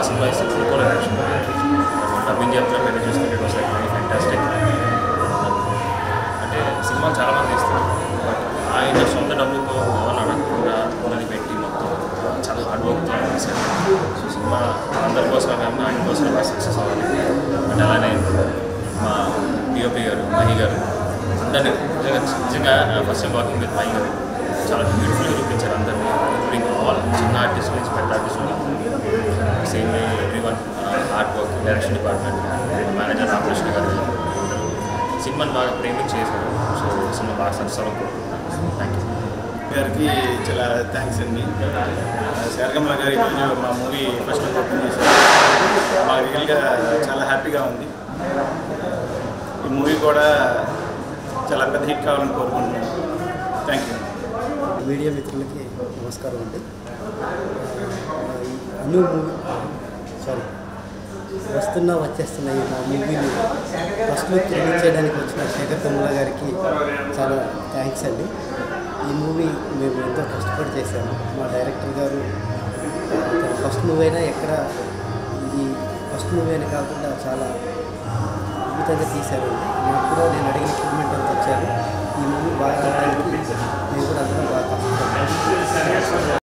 cinema is super action dubbing చెప్తున్నా మేము చూస్తుంటే it was like very fantastic అంటే సినిమాలు చాలా మంది తీస్తారు బట్ ఆయన సొంత డబ్బులతో ఎవరు అడగకుండా ఉన్నది పెట్టి మొత్తం చాలా హార్డ్ వర్క్తో చేశారు సో సినిమా అందరి కోసం కాకుండా ఆయన కోసం బాగా సక్సెస్ అవ్వాలి అండ్ అలానే మా డిఓపి గారు మహి గారు అందరినీ నిజంగా నిజంగా first time working with Mahi garu చాలా బ్యూటిఫుల్గా చూపించారు అందరినీ ఇంక్లూడింగ్ ఆల్ చిన్న ఆర్టిస్ట్ నుంచి పెద్ద artist same way every one art work direction department manager Ramakrishna garu అందరూ సినిమాని బాగా ప్రేమించి చేశారు సో సినిమా బాగా సక్సెస్ అవ్వకుంటున్నాను థ్యాంక్ యూ గారికి చాలా థ్యాంక్స్ అండి శారగమ్మ గారి ఈరోజు మా మూవీ ఫస్ట్ ఓపెన్ చేశారు మాకు రియల్గా చాలా హ్యాపీగా ఉంది ఈ మూవీ కూడా చాలా పెద్ద హిట్ కావాలని కోరుకుంటున్నాను థ్యాంక్ యూ మీడియా మిత్రులకి నమస్కారం అండి అను మూవీ సారీ వస్తున్నా వచ్చేస్తున్న ఈ మా మూవీని ఫస్ట్ లుక్ రిలీజ్ చేయడానికి వచ్చిన శేఖర్ కమల గారికి చాలా థ్యాంక్స్ అండి ఈ మూవీ మేము ఎంతో కష్టపడి చేశాము మా డైరెక్టర్ గారు తన ఫస్ట్ మూవీ అయినా ఎక్కడ ఇది ఫస్ట్ మూవీ అని కాకుండా చాలా అద్భుతంగా తీశారు నాకు కూడా నేను అడిగిన ట్రీట్మెంట్ అంతా వచ్చారు ఈ మూవీ బాగా రావడానికి మేము కూడా అందరం బాగా కష్టపడ్డాము